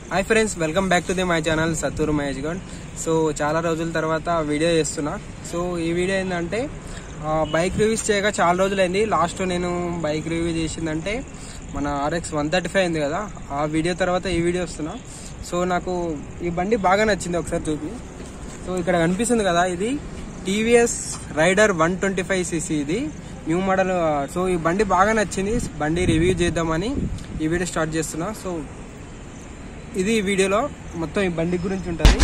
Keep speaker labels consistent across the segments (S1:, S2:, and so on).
S1: Hi friends welcome back to the my channel Sattur Mahesh Goud so చాలా రోజుల తర్వాత వీడియో చేస్తున్నా సో ఈ వీడియో ఏంటంటే బైక్ రివ్యూస్ చేయగా చాలా రోజులైంది లాస్ట్ నేను బైక్ రివ్యూ చేసిందంటే మన ఆర్ఎక్స్ వన్ థర్టీ ఫైవ్ ఉంది కదా ఆ వీడియో తర్వాత ఈ వీడియో వస్తున్నా సో నాకు ఈ బండి బాగా నచ్చింది ఒకసారి చూపి సో ఇక్కడ కనిపిస్తుంది కదా ఇది TVS Raider one twenty five CC ఇది న్యూ మోడల్ సో ఈ బండి బాగా నచ్చింది బండి రివ్యూ చేద్దామని ఈ వీడియో స్టార్ట్ చేస్తున్నా సో ఇది ఈ వీడియోలో మొత్తం ఈ బండి గురించి ఉంటుంది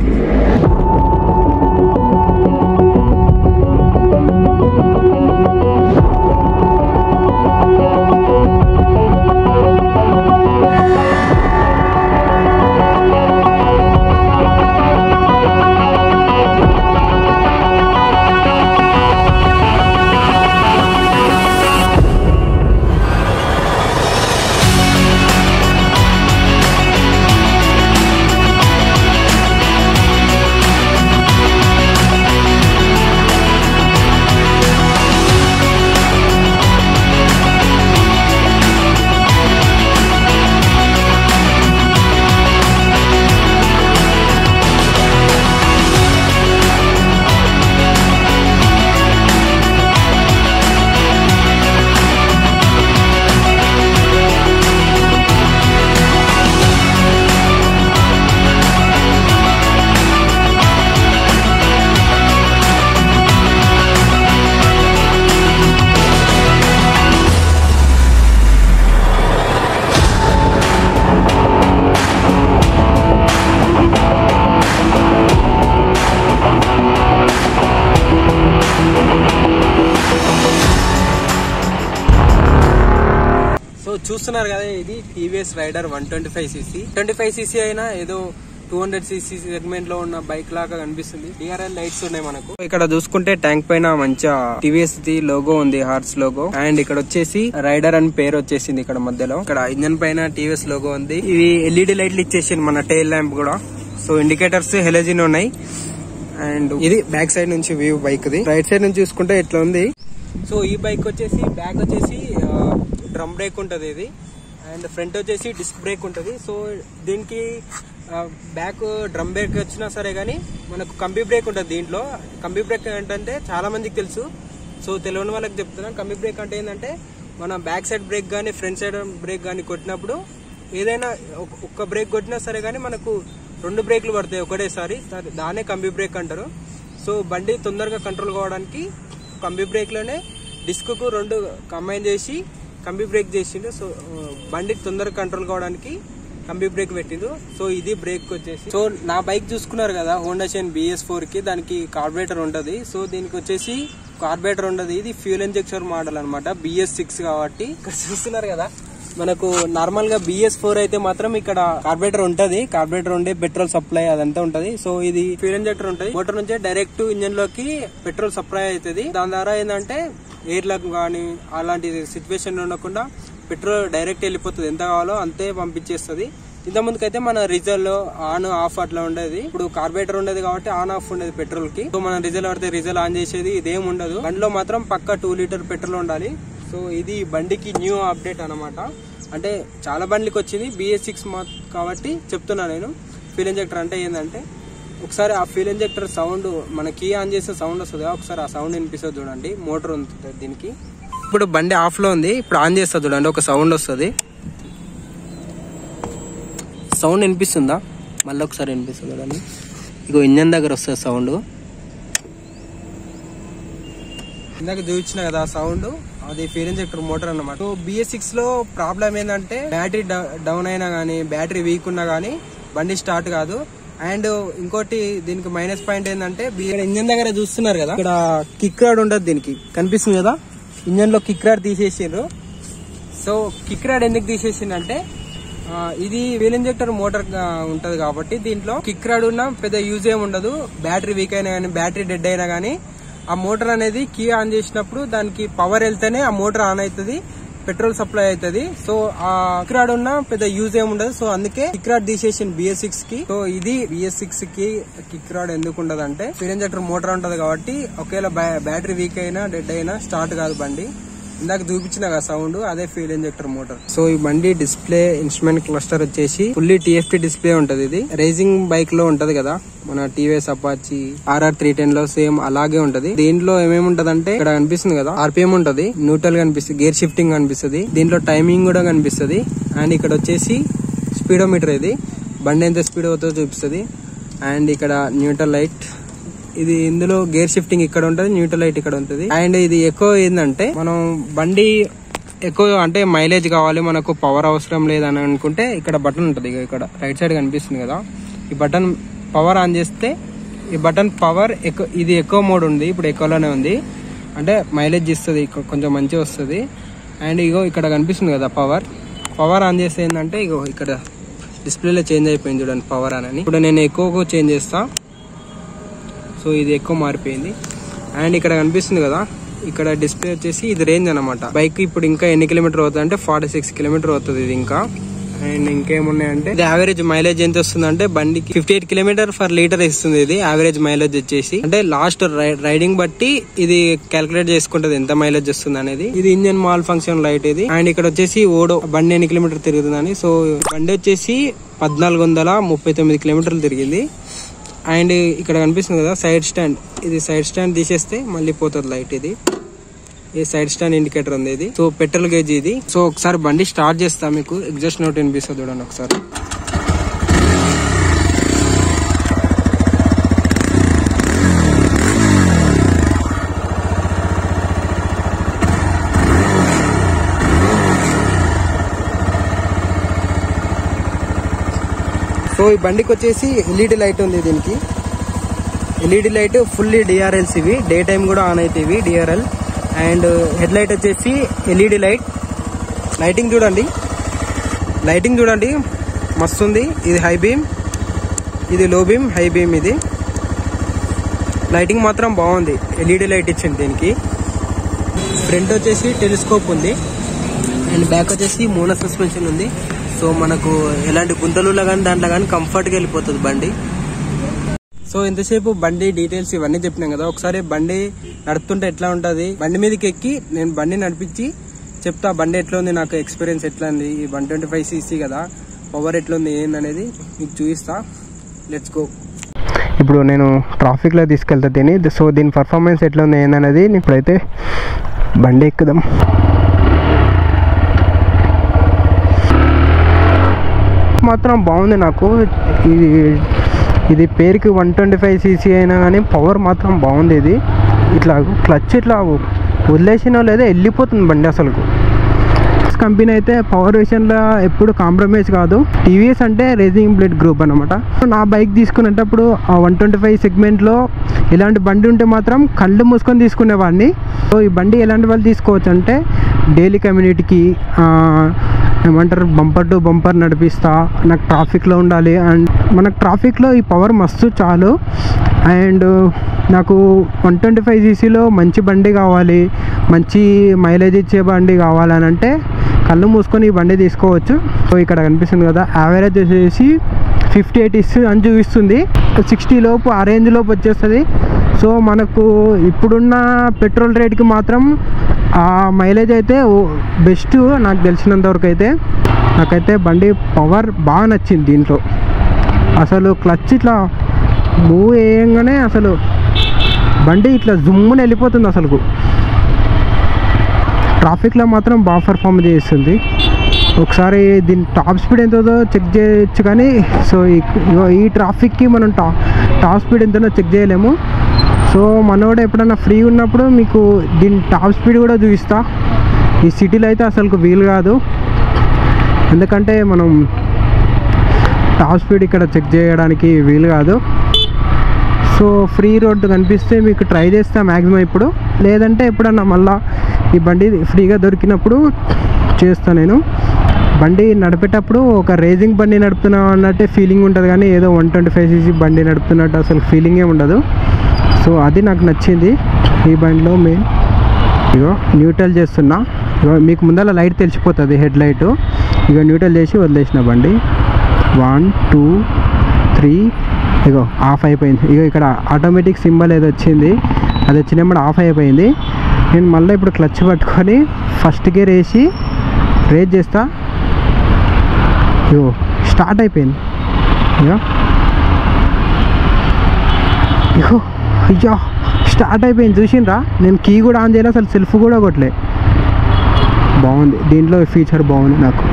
S1: సో చూస్తున్నారు కదా ఇది TVS Raider one twenty five CC twenty five CC అయినా ఏదో టూ హండ్రెడ్ సీసీ సెగ్మెంట్ లో ఉన్న బైక్ లాగా కనిపిస్తుంది డిఆర్ఎల్ లైట్స్ ఉన్నాయి మనకు ఇక్కడ చూసుకుంటే ట్యాంక్ పైన మంచిగా టీవీఎస్ ది లోగో ఉంది హార్స్ లోగో అండ్ ఇక్కడ వచ్చేసి రైడర్ అని పేరు వచ్చేసింది ఇక్కడ మధ్యలో ఇక్కడ ఇంజన్ పైన టీవీఎస్ లోగో ఉంది ఇవి ఎల్ఈడి లైట్లు ఇచ్చేసింది మన టైల్ ల్యాంప్ కూడా సో ఇండికేటర్స్ హెలజిన్ ఉన్నాయి అండ్ ఇది బ్యాక్ సైడ్ నుంచి వ్యూ బైక్ ది రైట్ సైడ్ నుంచి చూసుకుంటే ఇట్లా ఉంది సో ఈ బైక్ వచ్చేసి బ్యాక్ వచ్చేసి డ్రమ్ బ్రేక్ ఉంటుంది ఇది అండ్ ఫ్రంట్ వచ్చేసి డిస్క్ బ్రేక్ ఉంటుంది సో దీనికి బ్యాక్ డ్రమ్ బ్రేక్ వచ్చినా సరే కానీ మనకు కంబీ బ్రేక్ ఉంటుంది దీంట్లో కంబీ బ్రేక్ ఏంటంటే చాలా మందికి తెలుసు సో తెలియని వాళ్ళకి చెప్తున్నాను కంబీ బ్రేక్ అంటే ఏంటంటే మన బ్యాక్ సైడ్ బ్రేక్ కానీ ఫ్రంట్ సైడ్ బ్రేక్ కానీ కొట్టినప్పుడు ఏదైనా ఒక- ఒక్క బ్రేక్ కొట్టినా సరే కానీ మనకు రెండు బ్రేక్లు పడతాయి ఒకటేసారి సరే, దాన్నే కంబీ బ్రేక్ అంటారు సో బండి తొందరగా కంట్రోల్ కావడానికి కంబీ బ్రేక్ లోనే డిస్క్ కు రెండు కంబైన్ చేసి కంబీ బ్రేక్ చేసిండు సో ఆ, బండి తొందరగా కంట్రోల్ కావడానికి కంబీ బ్రేక్ పెట్టిండు సో ఇది బ్రేక్ వచ్చేసి సో నా బైక్ చూసుకున్నారు కదా హోండా షైన్ బిఎస్ ఫోర్ కి దానికి కార్బొరేటర్ ఉంటది సో దీనికి వచ్చేసి కార్బొరేటర్ ఉండదు ఇది ఫ్యూల్ ఇంజెక్షన్ మోడల్ అనమాట బిఎస్ సిక్స్ కాబట్టి ఇక్కడ చూస్తున్నారు కదా మనకు నార్మల్ గా బిఎస్ ఫోర్ అయితే మాత్రం ఇక్కడ కార్బొరేటర్ ఉంటది కార్బొరేటర్ ఉండే పెట్రోల్ సప్లై అదంతా ఉంటది సో ఇది ఫ్యూల్ ఇంజెక్టర్ ఉంటది మోటార్ నుంచే డైరెక్ట్ ఇంజన్ లోకి పెట్రోల్ సప్లై అవుతుంది దాని ద్వారా ఏంటంటే ఎయిర్ లాక్ కానీ అలాంటి సిచ్యువేషన్ ఉండకుండా పెట్రోల్ డైరెక్ట్ వెళ్ళిపోతుంది ఎంత కావాలో అంతే పంపించేస్తుంది ఇంత ముందుకైతే మన రిజల్ ఆన్ ఆఫ్ అట్లా ఉండేది ఇప్పుడు కార్బొరేటర్ ఉండేది కాబట్టి ఆన్ ఆఫ్ ఉండేది పెట్రోల్ కి సో మన రిజల్ పడితే రిజల్ ఆన్ చేసేది ఇదేం ఉండదు బండిలో మాత్రం పక్క టూ లీటర్ పెట్రోల్ ఉండాలి సో ఇది బండికి న్యూ అప్డేట్ అన్నమాట అంటే చాలా బండ్లకి వచ్చింది బిఎస్ సిక్స్ కాబట్టి చెప్తున్నా నేను ఫ్యూల్ ఇంజెక్టర్ అంటే ఏంటంటే ఒకసారి ఆ ఫ్యూల్ ఇంజెక్టర్ సౌండ్ మన కీ ఆన్ చేసే సౌండ్ వస్తుంది కదా, ఒకసారి ఆ సౌండ్ వినిపిస్తుంది చూడండి మోటార్ ఉంటుంది దీనికి ఇప్పుడు బండి ఆఫ్ లో ఉంది ఇప్పుడు ఆన్ చేస్తా చూడండి ఒక సౌండ్ వస్తుంది సౌండ్ వినిపిస్తుందా మళ్ళీ ఒకసారి వినిపిస్తుంది చూడండి ఇగో ఇంజన్ దగ్గర వస్తుంది సౌండ్ ఇందాక చూపించిన కదా సౌండ్ అది ఫ్యూల్ ఇంజెక్టర్ మోటార్ అన్నమాట సో బిఎస్ సిక్స్ లో ప్రాబ్లం ఏంటంటే బ్యాటరీ డౌన్ అయినా గానీ బ్యాటరీ వీక్ ఉన్నా గానీ బండి స్టార్ట్ కాదు అండ్ ఇంకోటి దీనికి మైనస్ పాయింట్ ఏంటంటే ఇంజన్ దగ్గర చూస్తున్నారు కదా ఇక్కడ కిక్ రాడ్ ఉండదు దీనికి కనిపిస్తుంది కదా ఇంజన్ లో కిక్ రాడ్ తీసేసిండ్రు సో కిక్ రాడ్ ఎందుకు తీసేసిందంటే ఆ, ఇది వీల్ ఇంజెక్టర్ మోటార్ ఉంటది కాబట్టి దీంట్లో కిక్ రాడ్ ఉన్న పెద్ద యూజ్ ఏమి ఉండదు బ్యాటరీ వీక్ అయినా కానీ బ్యాటరీ డెడ్ అయినా కానీ ఆ మోటార్ అనేది కీ ఆన్ చేసినప్పుడు దానికి పవర్ వెళ్తేనే ఆ మోటార్ ఆన్ అవుతుంది పెట్రోల్ సప్లై అవుతుంది సో ఆ కిక్ రాడ్ ఉన్న పెద్ద యూజ్ ఏమి ఉండదు సో అందుకే కిక్ రాడ్ తీసేసిన బిఎస్ సిక్స్ కి సో ఇది బిఎస్ సిక్స్ కి కిక్ రాడ్ ఎందుకు ఉండదు అంటే ఫీల్ ఇంజెక్టర్ మోటార్ ఉంటది కాబట్టి ఒకవేళ బ్యా- బ్యాటరీ వీక్ అయినా డెడ్ అయినా స్టార్ట్ కాదు బండి ఇందాక చూపించిన కదా సౌండ్ అదే ఫ్యూల్ ఇంజెక్టర్ మోటార్ సో ఈ బండి డిస్ప్లే ఇన్స్ట్రుమెంట్ క్లస్టర్ వచ్చేసి ఫుల్లీ టీఎఫ్టీ డిస్ప్లే ఉంటది ఇది రేసింగ్ బైక్ లో ఉంటది కదా మన TVS Apache RR three ten లో సేమ్ అలాగే ఉంటది దీంట్లో ఏమేమి ఉంటది అంటే ఇక్కడ కనిపిస్తుంది కదా ఆర్పిఎం ఉంటది న్యూట్రల్ కనిపిస్తుంది గేర్ షిఫ్టింగ్ కనిపిస్తుంది దీంట్లో టైమింగ్ కూడా కనిపిస్తుంది అండ్ ఇక్కడ వచ్చేసి స్పీడోమీటర్ ఇది బండి ఎంత స్పీడ్ అవుతుందో చూపిస్తుంది అండ్ ఇక్కడ న్యూట్రల్ లైట్ ఇది ఇందులో గేర్ షిఫ్టింగ్ ఇక్కడ ఉంటది న్యూట్రల్ లైట్ ఇక్కడ ఉంటది అండ్ ఇది ఎక్కువ ఏంటంటే మనం బండి ఎక్కువ అంటే మైలేజ్ కావాలి మనకు పవర్ అవసరం లేదని అనుకుంటే ఇక్కడ బటన్ ఉంటది ఇగో ఇక్కడ రైట్ సైడ్ కనిపిస్తుంది కదా ఈ బటన్ పవర్ ఆన్ చేస్తే ఈ బటన్ పవర్ ఎక్కువ ఇది ఎక్కువ మోడ్ ఉంది ఇప్పుడు ఎక్కువలోనే ఉంది అంటే మైలేజ్ ఇస్తుంది కొంచెం మంచిగా వస్తుంది అండ్ ఇగో ఇక్కడ కనిపిస్తుంది కదా పవర్ పవర్ ఆన్ చేస్తే ఏంటంటే ఇగో ఇక్కడ డిస్ప్లేలో చేంజ్ అయిపోయింది చూడండి పవర్ అని ఇప్పుడు నేను ఎక్కువ చేంజ్ చేస్తా సో ఇది ఎక్కువ మారిపోయింది అండ్ ఇక్కడ కనిపిస్తుంది కదా ఇక్కడ డిస్ప్లే వచ్చేసి ఇది రేంజ్ అనమాట బైక్ ఇప్పుడు ఇంకా ఎన్ని కిలోమీటర్ అవుతుంది అంటే ఫార్టీ సిక్స్ కిలోమీటర్ అవుతుంది ఇది ఇంకా అండ్ ఇంకేమున్నాయంటే ఇది యావరేజ్ మైలేజ్ ఎంత వస్తుంది అంటే బండికి fifty eight kilometre per litre ఇస్తుంది ఇది యావరేజ్ మైలేజ్ వచ్చేసి అంటే లాస్ట్ రైడింగ్ బట్టి ఇది క్యాలిక్యులేట్ చేసుకుంటది ఎంత మైలేజ్ వస్తుంది అనేది ఇది ఇంజన్ మాల్ ఫంక్షన్ లైట్ ఇది అండ్ ఇక్కడ వచ్చేసి ఓడో బండి ఎన్ని కిలోమీటర్ తిరుగుతుందని సో బండి వచ్చేసి పద్నాలుగు వందల ముప్పై తొమ్మిది కిలోమీటర్లు తిరిగింది అండ్ ఇక్కడ కనిపిస్తుంది కదా సైడ్ స్టాండ్ ఇది సైడ్ స్టాండ్ తీసేస్తే మళ్ళీ పోతుంది లైట్ ఇది ఈ సైడ్ స్టాండ్ ఇండికేటర్ ఉంది ఇది సో పెట్రోల్ గేజ్ ఇది సో ఒకసారి బండి స్టార్ట్ చేస్తా మీకు ఎగ్జాస్ట్ నోట్ వినిపిస్తుంది చూడండి ఒకసారి సో ఈ బండికి వచ్చేసి ఎల్ఈడి లైట్ ఉంది దీనికి ఎల్ఈడి లైట్ ఫుల్లీ డిఆర్ఎల్స్ ఇవి డే టైం కూడా ఆన్ అవుతాయి ఇవి డిఆర్ఎల్ అండ్ హెడ్ లైట్ వచ్చేసి ఎల్ఈడి లైట్ లైటింగ్ చూడండి లైటింగ్ చూడండి మస్తు ఉంది ఇది హై బీమ్ ఇది లో బీమ్ హై బీమ్ ఇది లైటింగ్ మాత్రం బాగుంది ఎల్ఈడి లైట్ ఇచ్చింది దీనికి ఫ్రంట్ వచ్చేసి టెలిస్కోప్ ఉంది అండ్ బ్యాక్ వచ్చేసి మోనో సస్పెన్షన్ ఉంది సో మనకు ఎలాంటి గుంతలులో కానీ దాంట్లో కానీ కంఫర్ట్గా వెళ్ళిపోతుంది బండి సో ఇంతసేపు బండి డీటెయిల్స్ ఇవన్నీ చెప్పినాం కదా ఒకసారి బండి నడుపుతుంటే ఎట్లా ఉంటుంది బండి మీదకి ఎక్కి నేను బండి నడిపించి చెప్తా బండి ఎట్లా ఉంది నాకు ఎక్స్పీరియన్స్ ఎట్లా ఉంది ఈ వన్ ట్వంటీ ఫైవ్ సీసీ కదా పవర్ ఎట్లా ఉంది ఏందనేది మీకు చూపిస్తా లెట్స్ గో ఇప్పుడు నేను ట్రాఫిక్లో తీసుకెళ్తా దీన్ని సో దీని పర్ఫార్మెన్స్ ఎట్లా ఉంది ఏందనేది ఇప్పుడైతే బండి ఎక్కుదాం మాత్రం బాగుంది నాకు ఇది ఇది పేరుకి వన్ ట్వంటీ ఫైవ్ సీసీ అయినా కానీ పవర్ మాత్రం బాగుంది ఇది ఇట్లా క్లచ్ ఇట్లా వదిలేసినా లేదా వెళ్ళిపోతుంది బండి అసలు కంపెనీ అయితే పవర్ విషయంలో ఎప్పుడు కాంప్రమైజ్ కాదు టీవీఎస్ అంటే రేసింగ్ బ్లడ్ గ్రూప్ అనమాట నా బైక్ తీసుకునేటప్పుడు ఆ వన్ ట్వంటీ ఫైవ్ సెగ్మెంట్లో ఇలాంటి బండి ఉంటే మాత్రం కళ్ళు మూసుకొని తీసుకునేవాడిని సో ఈ బండి ఎలాంటి వాళ్ళు తీసుకోవచ్చు అంటే డైలీ కమ్యూనిటీకి ఏమంటారు బంపర్ టు బంపర్ నడిపిస్తా నాకు ట్రాఫిక్లో ఉండాలి అండ్ మనకు ట్రాఫిక్లో ఈ పవర్ మస్తు చాలు అండ్ నాకు వన్ ట్వంటీ ఫైవ్ సీసీలో మంచి బండి కావాలి మంచి మైలేజ్ ఇచ్చే బండి కావాలని అంటే కళ్ళు మూసుకొని ఈ బండి తీసుకోవచ్చు సో ఇక్కడ కనిపిస్తుంది కదా యావరేజ్ వచ్చేసి ఫిఫ్టీ ఎయిట్ ఇస్ అని చూపిస్తుంది సిక్స్టీ లోపు ఆ రేంజ్ లోపు వచ్చేస్తుంది సో మనకు ఇప్పుడున్న పెట్రోల్ రేట్కి మాత్రం ఆ మైలేజ్ అయితే బెస్ట్ నాకు తెలిసినంత వరకు అయితే నాకైతే బండి పవర్ బాగా నచ్చింది దీంట్లో అసలు క్లచ్ ఇట్లా మూవ్ వేయంగానే అసలు బండి ఇట్లా జుమ్మున వెళ్ళిపోతుంది అసలు ట్రాఫిక్లో మాత్రం బాగా పర్ఫామ్ చేస్తుంది ఒకసారి దీని టాప్ స్పీడ్ ఎంతో చెక్ చేయొచ్చు కానీ సో ఈ ట్రాఫిక్కి మనం టా టాప్ స్పీడ్ ఎంతనో చెక్ చేయలేము సో మనోడు ఎప్పుడైనా ఫ్రీ ఉన్నప్పుడు మీకు దీని టాప్ స్పీడ్ కూడా చూపిస్తా ఈ సిటీలో అయితే అసలు వీలు కాదు ఎందుకంటే మనం టాప్ స్పీడ్ ఇక్కడ చెక్ చేయడానికి వీలు కాదు సో ఫ్రీ రోడ్ కనిపిస్తే మీకు ట్రై చేస్తా మ్యాక్సిమం ఇప్పుడు లేదంటే ఎప్పుడన్నా మళ్ళా ఈ బండి ఫ్రీగా దొరికినప్పుడు చేస్తా నేను బండి నడిపేటప్పుడు ఒక రేసింగ్ బండి నడుపుతున్నా అన్నట్టే ఫీలింగ్ ఉంటుంది కానీ ఏదో వన్ ట్వంటీ ఫైవ్ సీసీ బండి నడుపుతున్నట్టు అసలు ఫీలింగే ఉండదు సో అది నాకు నచ్చింది ఈ బండిలో మెయిన్ ఇగో న్యూట్రల్ చేస్తున్నా ఇగో మీకు ముందర లైట్ తెలిసిపోతుంది హెడ్ లైట్ ఇక న్యూట్రల్ చేసి వదిలేసిన బండి వన్ టూ త్రీ ఇగో ఆఫ్ అయిపోయింది ఇగో ఇక్కడ ఆటోమేటిక్ సింబల్ ఏదో వచ్చింది అది వచ్చినప్పుడు ఆఫ్ అయిపోయింది నేను మళ్ళీ ఇప్పుడు క్లచ్ పట్టుకొని
S2: ఫస్ట్ గేర్ వేసి రేజ్ చేస్తా ఇగో స్టార్ట్ అయిపోయింది ఇగో ఇగో అయ్యో స్టార్ట్ అయిపోయింది చూసిండ్రా నేను కీ కూడా ఆన్ చేయలే అసలు సెల్ఫ్ కూడా కొట్టలే బాగుంది దీంట్లో ఫీచర్ బాగుంది నాకు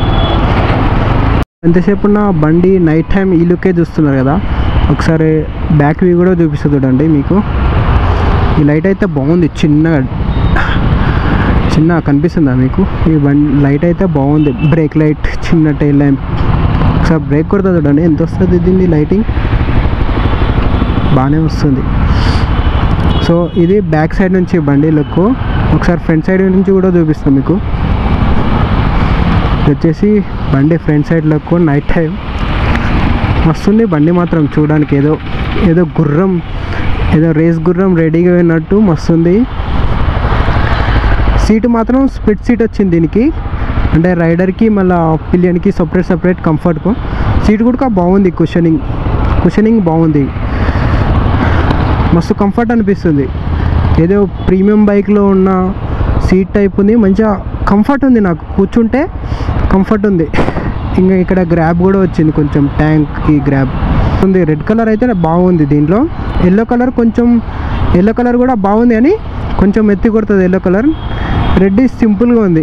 S2: ఎంతసేపు ఉన్న బండి నైట్ టైం ఈ లుకే చూస్తున్నారు కదా ఒకసారి బ్యాక్ వ్యూ కూడా చూపిస్తుంది చూడండి మీకు ఈ లైట్ అయితే బాగుంది చిన్నగా చిన్న కనిపిస్తుందా మీకు ఈ బండి లైట్ అయితే బాగుంది బ్రేక్ లైట్ చిన్న టైల్ ల్యాంప్ ఒకసారి బ్రేక్ కొడతా చూడండి ఎంత వస్తుంది దీన్ని లైటింగ్ బాగానే వస్తుంది సో ఇది బ్యాక్ సైడ్ నుంచి బండి లుక్ ఒకసారి ఫ్రంట్ సైడ్ నుంచి కూడా చూపిస్తాం మీకు ఇది వచ్చేసి బండి front side look night time వస్తుంది బండి మాత్రం చూడడానికి ఏదో ఏదో గుర్రం ఏదో రేస్ గుర్రం రెడీగా ఉన్నట్టు మస్తుంది సీట్ మాత్రం స్ప్లిట్ సీట్ వచ్చింది దీనికి అంటే రైడర్కి మళ్ళీ పిలియన్కి సపరేట్ సపరేట్ కంఫర్ట్కు సీట్ కూడా బాగుంది కుషనింగ్ కుషనింగ్ బాగుంది మస్తు కంఫర్ట్ అనిపిస్తుంది ఏదో ప్రీమియం బైక్లో ఉన్న సీట్ టైప్ ఉంది మంచిగా కంఫర్ట్ ఉంది నాకు కూర్చుంటే కంఫర్ట్ ఉంది ఇంకా ఇక్కడ గ్రాబ్ కూడా వచ్చింది కొంచెం ట్యాంక్కి గ్రాబ్ ఉంది రెడ్ కలర్ అయితే బాగుంది దీంట్లో ఎల్లో కలర్ కొంచెం ఎల్లో కలర్ కూడా బాగుంది అని కొంచెం ఎత్తి కొడుతుంది ఎల్లో కలర్ రెడ్ సింపుల్గా ఉంది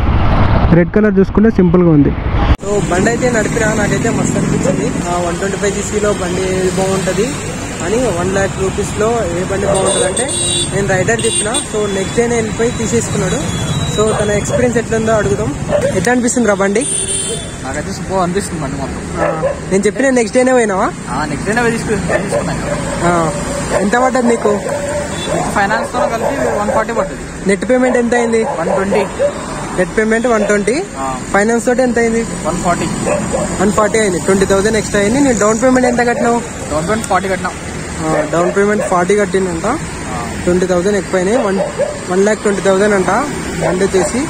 S2: రెడ్ కలర్ చూసుకుంటే సింపుల్గా ఉంది
S1: సో బండి అయితే నడిపినా నాకైతే మస్తు అనిపించింది వన్ ట్వంటీ ఫైవ్ సీసీలో బండి ఏది బాగుంటుంది అని వన్ ల్యాక్ రూపీస్లో ఏ బండి బాగుంటుంది అంటే నేను రైడర్ చెప్పిన సో నెక్స్ట్ డే వెళ్ళిపోయి తీసేసుకున్నాడు సో తన ఎక్స్పీరియన్స్ ఎట్లుందో అడుగుదాం ఎట్లా అనిపిస్తుంది రా బండి
S3: నాకైతే సూపర్ అనిపిస్తుంది బండి మొత్తం
S1: ఆ, నేను చెప్పిన నెక్స్ట్ డేనే పోయినావా
S3: నెక్స్ట్ డేనే తీసుకు తీసుకున్నాను
S1: ఆ, ఎంత పడ్డది నీకు
S3: ఫైనాన్స్ తో కలిపి వన్ ఫార్టీ పడుతుంది
S1: నెట్ పేమెంట్ ఎంత అయింది
S3: one twenty
S1: net payment one twenty finance తోటి ఎంత అయింది
S3: వన్ ఫార్టీ
S1: వన్ ఫార్టీ అయింది ట్వంటీ థౌసండ్ ఎక్స్ట్రా అయింది నేను డౌన్ పేమెంట్ ఎంత కట్టినావు
S3: డౌన్ పేమెంట్ ఫార్టీ కట్టినాం
S1: డౌన్ పేమెంట్ ఫార్టీ కట్టిందంట ట్వంటీ థౌసండ్ ఎక్కువైనాయి one one lakh twenty thousand అంట బండి వచ్చేసి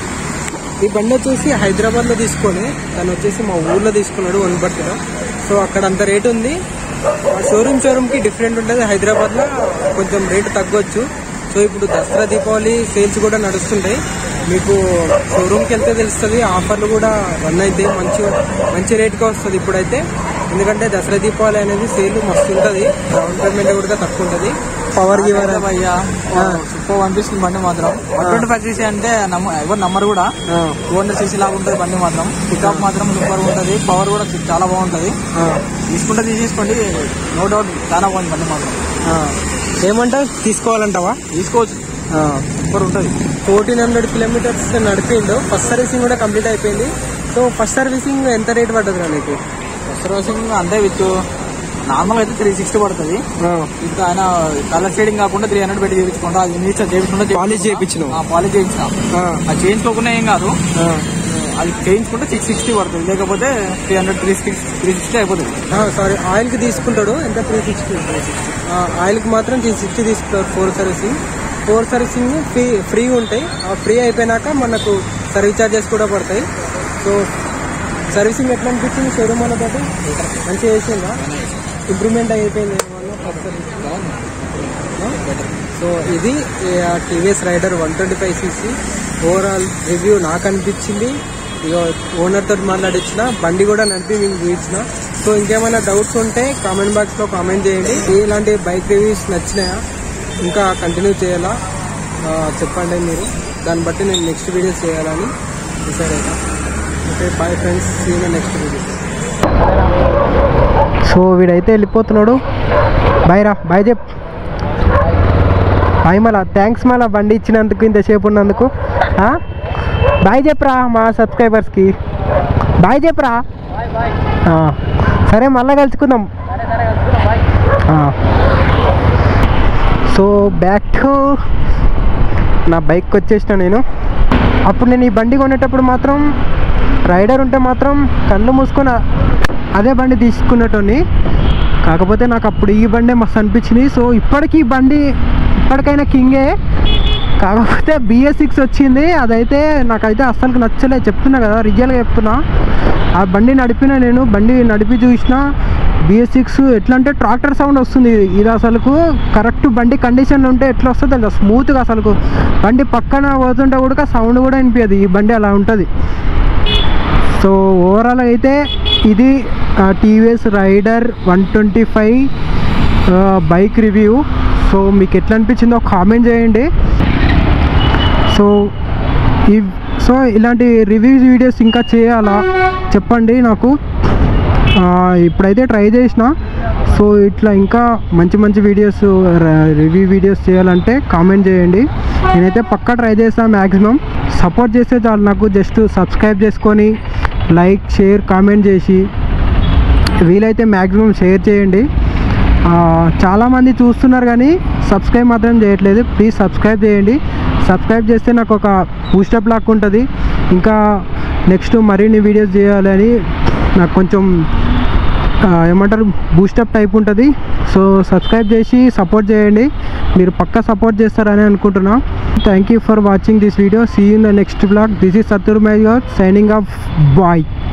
S1: ఈ బండి వచ్చేసి హైదరాబాద్లో తీసుకొని తను వచ్చేసి మా ఊర్లో తీసుకున్నాడు వన్ బర్త్లో సో అక్కడ అంత రేట్ ఉంది షోరూమ్ షోరూమ్కి డిఫరెంట్ ఉంటుంది హైదరాబాద్లో కొంచెం రేటు తగ్గొచ్చు సో ఇప్పుడు దసరా దీపావళి సేల్స్ కూడా నడుస్తుంటాయి మీకు షోరూమ్కి వెళ్తే తెలుస్తుంది ఆఫర్లు కూడా రన్ అయితే మంచి మంచి రేట్గా వస్తుంది ఇప్పుడైతే ఎందుకంటే దసరా దీపావళి అనేది సేల్ మస్తు ఉంటుంది డౌన్ పేమెంట్ కూడా తక్కువ ఉంటుంది పవర్ గివర్
S3: అయ్యా సూపర్ అనిపిస్తుంది బండి మాత్రం వన్ ట్వంటీ ఫైవ్ సీసీ అంటే నమ్మ ఎవరు నమ్మరు కూడా టూ హండ్రెడ్ సీసీ లాగా ఉంటుంది బండి మాత్రం పికప్ మాత్రం సూపర్ ఉంటుంది పవర్ కూడా చాలా బాగుంటుంది తీసుకుంటే తీసేసుకోండి నో డౌట్ చాలా బాగుంది బండి మాత్రం
S1: ఏమంటావు తీసుకోవాలంటావా
S3: తీసుకోవచ్చు సూపర్ ఉంటుంది
S1: ఫోర్టీన్ హండ్రెడ్ కిలోమీటర్స్ నడిపిండు ఫస్ట్ సర్వీసింగ్ కూడా కంప్లీట్ అయిపోయింది సో ఫస్ట్ సర్వీసింగ్ ఎంత రేట్ పడ్డది రా నీకు
S3: ఫస్ట్ రోజు అంటే విత్ నార్మల్ అయితే త్రీ సిక్స్టీ పడుతుంది ఇంకా ఆయన కలర్ షేడింగ్ కాకుండా త్రీ హండ్రెడ్ పెట్టి చేయించుకుంటా అది నీచ్ చేయించుకుంటా
S1: పాలిష్ చేయించినావు
S3: పాలిష్ చేయించిన
S1: ఆ,
S3: అది చేయించుకోకుండా ఏం కాదు
S1: ఆ.
S3: అది చేయించుకుంటే సిక్స్ సిక్స్టీ పడుతుంది లేకపోతే three hundred three six three sixty అయిపోతుంది
S1: ఆ, సారీ ఆయిల్ కి తీసుకుంటాడు ఎంత త్రీ సిక్స్టీ ఆయిల్ కి మాత్రం త్రీ సిక్స్టీ తీసుకుంటారు four servicing four servicing free free ఉంటాయి ఆ ఫ్రీ అయిపోయినాక మనకు సర్వీస్ చార్జెస్ కూడా పడతాయి సో సర్వీసింగ్ ఎట్లా అనిపించింది షోరూమ్ వాళ్ళతో మంచిగా చేసిందా ఇంప్రూవ్మెంట్ అయిపోయింది ఏమన్నా కొత్త service? సో ఇది TVS Raider one twenty five CC overall review నాకు అనిపించింది ఇక ఓనర్ తోటి మాట్లాడించిన బండి కూడా నడిపి మీకు చూపించిన సో ఇంకేమైనా డౌట్స్ ఉంటే కామెంట్ బాక్స్ లో కామెంట్ చేయండి ఇలాంటి బైక్ రివ్యూస్ నచ్చినాయా ఇంకా కంటిన్యూ చేయాలా ఆ, చెప్పండి మీరు దాన్ని బట్టి నేను నెక్స్ట్ వీడియోస్ చేయాలని డిసైడ్ అయినా okay bye friends see next video
S2: so వీడైతే వెళ్ళిపోతున్నాడు బాయ్ రా బాయ్ చెప్ బాయ్ మళ్ళా థ్యాంక్స్ మళ్ళా బండి ఇచ్చినందుకు ఇంతసేపు ఉన్నందుకు ఆ? బాయ్ చెప్పరా మా సబ్స్క్రైబర్స్కి బాయ్ చెప్పరా ఆ. సరే మళ్ళా కలుసుకుందాం ఆ. సో బ్యాక్ టు నా బైక్ వచ్చేసిన నేను అప్పుడు నేను ఈ బండి కొనేటప్పుడు మాత్రం రైడర్ ఉంటే మాత్రం కళ్ళు మూసుకొని ఆ- అదే బండి తీసుకున్నట్టుని కాకపోతే నాకు అప్పుడు ఈ బండే మస్తు అనిపించింది సో ఇప్పటికీ ఈ బండి ఇప్పటికైనా కింగే కాకపోతే బిఎస్ సిక్స్ వచ్చింది అదైతే నాకైతే అస్సలు నచ్చలేదు చెప్తున్నా కదా రియల్గా చెప్తున్నా ఆ బండి నడిపిన నేను బండి నడిపి చూసిన బిఎస్ సిక్స్ ఎట్లా అంటే ట్రాక్టర్ సౌండ్ వస్తుంది ఇది. ఇది అసలుకు కరెక్ట్ బండి కండిషన్లో ఉంటే ఎట్లా వస్తుంది తెలుసా స్మూత్గా అసలుకు బండి పక్కన పోతుంటే కూడా సౌండ్ కూడా వినిపించదు ఈ బండి అలా ఉంటుంది సో ఓవరాల్ అయితే ఇది TVS Raider one twenty five bike review so మీకు ఎట్లా అనిపించిందో కామెంట్ చేయండి సో ఈ సో ఇలాంటి రివ్యూస్ వీడియోస్ ఇంకా చేయాలా చెప్పండి నాకు ఆ, ఇప్పుడైతే ట్రై చేసిన సో ఇట్లా ఇంకా మంచి మంచి వీడియోస్ రివ్యూ వీడియోస్ చేయాలంటే కామెంట్ చేయండి నేనైతే పక్కా ట్రై చేస్తాను మ్యాక్సిమం సపోర్ట్ చేస్తే చాలు నాకు జస్ట్ సబ్స్క్రైబ్ చేసుకొని లైక్ షేర్ కామెంట్ చేసి వీలైతే మ్యాక్సిమం షేర్ చేయండి ఆ, చాలామంది చూస్తున్నారు కానీ సబ్స్క్రైబ్ మాత్రం చేయట్లేదు ప్లీజ్ సబ్స్క్రైబ్ చేయండి సబ్స్క్రైబ్ చేస్తే నాకు ఒక బూస్టప్ లాక్ ఉంటుంది ఇంకా నెక్స్ట్ మరిన్ని వీడియోస్ చేయాలని నాకు కొంచెం ఆ, ఏమంటారు బూస్టప్ టైప్ ఉంటుంది సో సబ్స్క్రైబ్ చేసి సపోర్ట్ చేయండి మీరు పక్కా సపోర్ట్ చేస్తారని అనుకుంటున్నా thank you for watching this video see in the next blog this is Sattur my signing off bye